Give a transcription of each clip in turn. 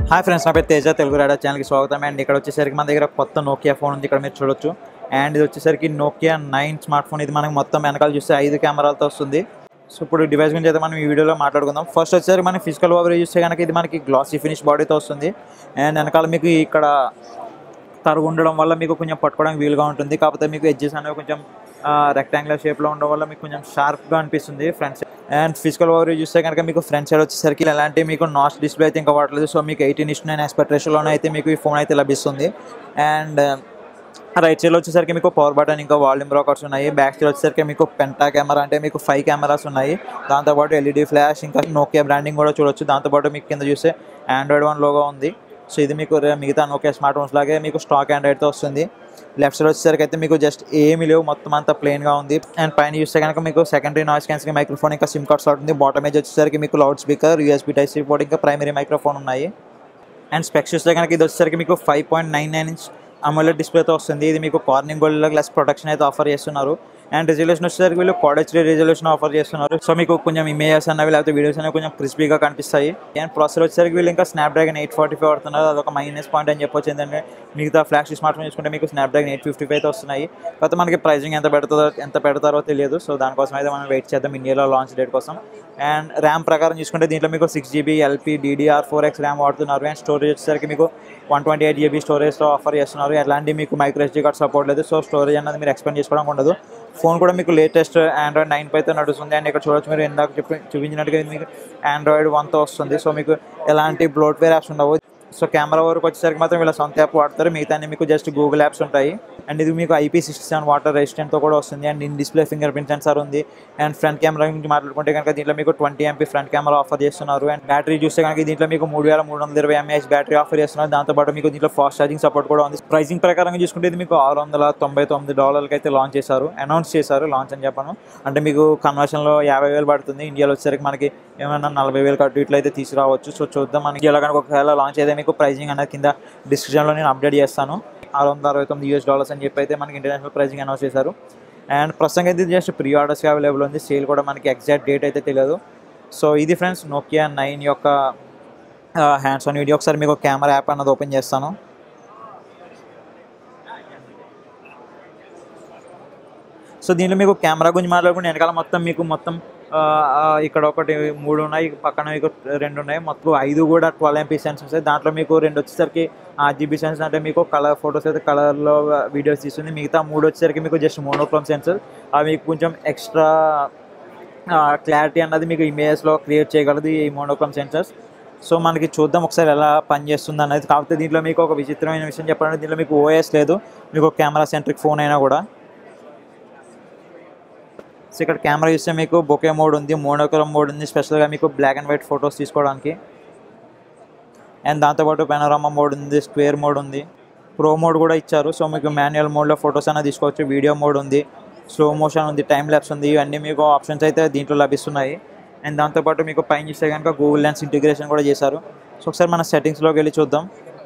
hi friends నా పేరు తేజ తెలుగు రాడా ఛానల్కి స్వాగతం అండ్ ఇక్కడ వచ్చేసరికి మన దగ్గర కొత్త నోకియా ఫోన్ ఉంది ఇక్కడ మీరు చూడొచ్చు అండ్ ఇది వచ్చేసరికి నోకియా నైన్ స్మార్ట్ ఫోన్ ఇది మనకి మొత్తం వెనకాల చూస్తే ఐదు కెమెరాలతో వస్తుంది సో ఇప్పుడు డివైస్ గురించి అయితే మనం ఈ వీడియోలో మాట్లాడుకుందాం ఫస్ట్ వచ్చేసరికి మన ఫిజికల్ ఓవర్ చూస్తే కనుక ఇది మనకి గ్లాసీ ఫినిష్ బాడీతో వస్తుంది అండ్ వెనకాల మీకు ఇక్కడ తరుగు ఉండడం వల్ల మీకు కొంచెం పట్టుకోవడానికి వీలుగా ఉంటుంది కాకపోతే మీకు ఎడ్జెస్ అనేవి కొంచెం రెక్టాంగులర్ షేప్లో ఉండడం వల్ల మీకు కొంచెం షార్ప్గా అనిపిస్తుంది front side and physical over చూస్తే కనుక మీకు ఫ్రంట్ సైడ్ వచ్చేసరికి ఎలాంటి మీకు నాస్ డిస్ప్లే అయితే ఇంకా వాడలేదు సో మీకు ఎయిటీన్ ఇస్ట్ నైన్ ఆస్పెక్ట్ రేషియోలోనే అయితే మీకు ఈ ఫోన్ అయితే లభిస్తుంది అండ్ రైట్ సైడ్ వచ్చేసరికి మీకు పవర్ బటన్ ఇంకా వాల్యూమ్ రాకర్స్ ఉన్నాయి బ్యాక్ సైడ్ వచ్చేసరికి మీకు పెంటా కెమెరా అంటే మీకు ఫైవ్ కెమెరాస్ ఉన్నాయి దాంతోపాటు ఎల్ఈడి ఫ్లాష్ ఇంకా నోకియా బ్రాండింగ్ కూడా చూడొచ్చు దాంతోపాటు మీకు కింద చూస్తే ఆండ్రాయిడ్ వన్ లోగో ఉంది సో ఇది మీకు రే- మిగతా నోకియా స్మార్ట్ ఫోన్స్ లాగే మీకు స్టాక్ ఆండ్రాయిడ్తో వస్తుంది లెఫ్ట్ సైడ్ వచ్చేసరికి అయితే మీకు జస్ట్ ఏమీ లేవు మొత్తం అంతా ప్లెయిన్గా ఉంది అండ్ పైన చూస్తే కనుక మీకు సెకండరీ నాయిస్ క్యాన్సిలింగ్ మైక్రోఫోన్ ఇంకా సిమ్ కార్డ్ స్లాట్ ఉంది బాటమ్ ఏజ్ వచ్చేసరికి మీకు loud speaker USB type C port ఇంకా ప్రైమరీ మైక్రోఫోన్ ఉన్నాయి అండ్ స్పెక్స్ చూస్తే కనుక ఇది వచ్చేసరికి మీకు five point nine nine inch AMOLED డిస్ప్లేతో వస్తుంది ఇది మీకు కార్నింగ్ గోల్డ్ గ్లాస్ ప్రొటెక్షన్ అయితే ఆఫర్ చేస్తున్నారు అండ్ రిజల్యూషన్ వచ్చేసరికి వీళ్ళు క్వాడ్ హెచ్డీ రిజల్యూషన్ ఆఫర్ చేస్తున్నారు సో మీకు కొంచెం ఇమేజెస్ అనేవి లేకపోతే వీడియోస్ అనేవి కొంచెం క్రిస్పీగా కనిపిస్తాయి అండ్ ప్రాసెసర్ వచ్చేసరికి వీళ్ళు ఇంకా స్నాప్డ్రాగన్ ఎయిట్ ఫార్టీ ఫైవ్ వాడుతున్నారు అదొక మైనస్ పాయింట్ అని చెప్పొచ్చు ఏంటంటే మిగతా ఫ్లాష్ స్మార్ట్ ఫోన్ చూసుకుంటే మీకు స్నాప్డ్రాగన్ ఎయిట్ ఫిఫ్టీ ఫైవ్ వస్తున్నాయి కాకపోతే మనకి ప్రైజింగ్ ఎంత పెడుతుందో ఎంత పెడతారో తెలియదు సో దానికోసం అయితే మనం వెయిట్ చేద్దాం ఇండియాలో లాంచ్ డేట్ కోసం అండ్ ర్యామ్ ప్రకారం చూసుకుంటే దీంట్లో మీకు six GB LP DDR four X RAM వాడుతున్నారు అండ్ స్టోరేజ్ వచ్చేసరికి మీకు వన్ ట్వంటీ ఎయిట్ జీబీ స్టోరేజ్తో ఆఫర్ చేస్తున్నారు ఎలాంటి మీకు మైక్రో ఎస్డీ కార్డ్ సపోర్ట్ లేదు సో స్టోరేజ్ అన్నది మీరు ఎక్స్పెండ్ చేసుకోవడం ఉండదు ఫోన్ కూడా మీకు లేటెస్ట్ ఆండ్రాయిడ్ నైన్ పైతో నడుస్తుంది అండ్ ఇక్కడ చూడొచ్చు మీరు ఇందాక చెప్పి చూపించినట్టుగా ఇది మీకు ఆండ్రాయిడ్ వన్తో వస్తుంది సో మీకు ఎలాంటి బ్లోట్వేర్ యాప్స్ ఉండవు సో కెమెరా వరకు వచ్చేసరికి మాత్రం వీళ్ళ సొంత యాప్ వాడతారు మిగతా మీకు జస్ట్ గూగుల్ యాప్స్ ఉంటాయి అండ్ ఇది మీకు ఐపీ సిక్స్టీ సెవెన్ వాటర్ రెసిస్టెంట్తో కూడా వస్తుంది and in display finger print sensor ఉంది అండ్ ఫ్రంట్ కెమెరా గురించి మాట్లాడుకుంటే కనుక దీంట్లో మీకు twenty MP front camera offer చేస్తున్నారు అండ్ బ్యాటరీ చూస్తే కనుక దీంట్లో మీకు మూడు వేల మూడు వందల ఇరవై ఎంఏహెచ్ బ్యాటరీ ఆఫర్ చేస్తున్నారు దాంతోపాటు మీకు దీంట్లో ఫాస్ట్ ఛార్జింగ్ సపోర్ట్ కూడా ఉంది ప్రైసింగ్ ప్రకారం చూసుకుంటే ఇది మీకు ఆరు వందల తొంభై తొమ్మిది డాలర్లకి అయితే లాంచ్ చేశారు అనౌన్స్ చేశారు లాంచ్ అని చెప్పాను అంటే మీకు కన్వర్షన్లో యాభై వేలు పడుతుంది ఇండియాలో వచ్చేసరికి మనకి ఏమైనా నలభై వేలు కట్టు ఇట్లా అయితే తీసుకురావచ్చు సో చూద్దాం మనకి ఇలా కనుక ఒకవేళ లాంచ్ అయితే మీకు ప్రైజింగ్ అనేది కింద డిస్క్రిప్షన్లో నేను అప్డేట్ చేస్తాను ఆరు వందల అరవై తొమ్మిది యూఎస్ డాలర్స్ అని చెప్పి అయితే మనకి ఇంటర్నేషనల్ ప్రైజింగ్ అనౌన్స్ చేశారు అండ్ ప్రస్తుతం అయితే జస్ట్ ప్రీ ఆర్డర్స్కి అవైలబుల్ ఉంది సేల్ కూడా మనకి ఎగ్జాక్ట్ డేట్ అయితే తెలియదు సో ఇది ఫ్రెండ్స్ నోకియా నైన్ యొక్క హ్యాండ్స్ ఆన్ వీడియో ఒకసారి మీకు కెమెరా యాప్ అన్నది ఓపెన్ చేస్తాను సో దీంట్లో మీకు కెమెరా గురించి మాట్లాడుకుంటే వెనకాల మొత్తం మీకు మొత్తం ఆ, ఆ, ఇక్కడ ఒకటి మూడు ఉన్నాయి పక్కన మీకు రెండు ఉన్నాయి మొత్తం ఐదు కూడా ట్వెల్వ్ ఎంపీ సెన్స్ వస్తాయి దాంట్లో మీకు రెండు వచ్చేసరికి జీబీ సెన్స్ అంటే మీకు కలర్ ఫొటోస్ అయితే కలర్లో వీడియోస్ తీస్తుంది మిగతా మూడు వచ్చేసరికి మీకు జస్ట్ మోనోక్రోమ్ సెన్సర్ అవి మీకు కొంచెం ఎక్స్ట్రా క్లారిటీ అన్నది మీకు ఇమేజెస్లో క్రియేట్ చేయగలదు ఈ మోనోక్రోమ్ సెన్సర్స్ సో మనకి చూద్దాం ఒకసారి ఎలా పనిచేస్తుంది అనేది కాకపోతే దీంట్లో మీకు ఒక విచిత్రమైన విషయం చెప్పాలంటే దీంట్లో మీకు ఓఎస్ లేదు మీకు కెమెరా సెంట్రిక్ ఫోన్ అయినా కూడా సో ఇక్కడ కెమెరా చూస్తే మీకు బొకే మోడ్ ఉంది మోనోక్రోమ్ మోడ్ ఉంది స్పెషల్గా మీకు బ్లాక్ అండ్ వైట్ ఫొటోస్ తీసుకోవడానికి అండ్ దాంతోపాటు పెనోరామా మోడ్ ఉంది స్క్వేర్ మోడ్ ఉంది ప్రో మోడ్ కూడా ఇచ్చారు సో మీకు మాన్యువల్ మోడ్లో ఫొటోస్ అయినా తీసుకోవచ్చు వీడియో మోడ్ ఉంది స్లో మోషన్ ఉంది టైం ల్యాప్స్ ఉంది ఇవన్నీ మీకు ఆప్షన్స్ అయితే దీంట్లో లభిస్తున్నాయి అండ్ దాంతోపాటు మీకు పైన చూస్తే కనుక గూగుల్ లెన్స్ ఇంటిగ్రేషన్ కూడా చేశారు సో ఒకసారి మన సెట్టింగ్స్లోకి వెళ్ళి చూద్దాం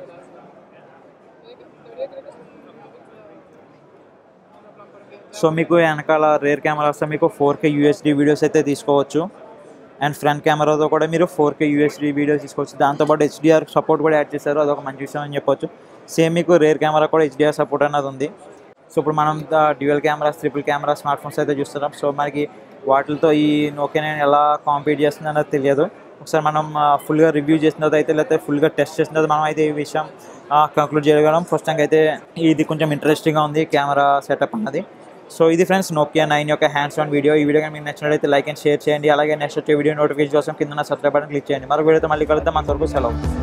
సో మీకు వెనకాల రేర్ కెమెరా వస్తే మీకు ఫోర్ కే యూఎస్డి వీడియోస్ అయితే తీసుకోవచ్చు అండ్ ఫ్రంట్ కెమెరాతో కూడా మీరు ఫోర్ కే యూఎస్డి వీడియోస్ తీసుకోవచ్చు దాంతోపాటు హెచ్డిఆర్ సపోర్ట్ కూడా యాడ్ చేశారు అదొక మంచి విషయం అని చెప్పొచ్చు సేమ్ మీకు రేర్ కెమెరా కూడా హెచ్డిఆర్ సపోర్ట్ అన్నది ఉంది సో ఇప్పుడు మనం dual cameras triple camera smart phones అయితే చూస్తున్నాం సో మనకి వాటితో ఈ నోకియా నేను ఎలా కాంపీట్ చేస్తుంది అన్నది తెలియదు ఒకసారి మనం ఫుల్గా రివ్యూ చేసిన తర్వాత అయితే లేకపోతే ఫుల్గా టెస్ట్ చేసిన తర్వాత మనం అయితే ఈ విషయం కంక్లూడ్ చేయగలం ఫస్ట్ అయితే ఇది కొంచెం ఇంట్రెస్టింగ్గా ఉంది కెమెరా సెటప్ అన్నది సో ఇది ఫ్రెండ్స్ నోకియా నైన్ యొక్క హ్యాండ్స్ ఆన్ వీడియో ఈ వీడియో కానీ మీకు నచ్చినట్లయితే లైక్ అండ్ షేర్ చేయండి అలాగే నెక్స్ట్ వచ్చే వీడియో నోటిఫికేషన్ కోసం కింద సబ్స్క్రైబ్ బటన్ క్లిక్ చేయండి మరొక వీడియోతో మళ్ళీ కలుద్దాం అంతవరకు సెలవు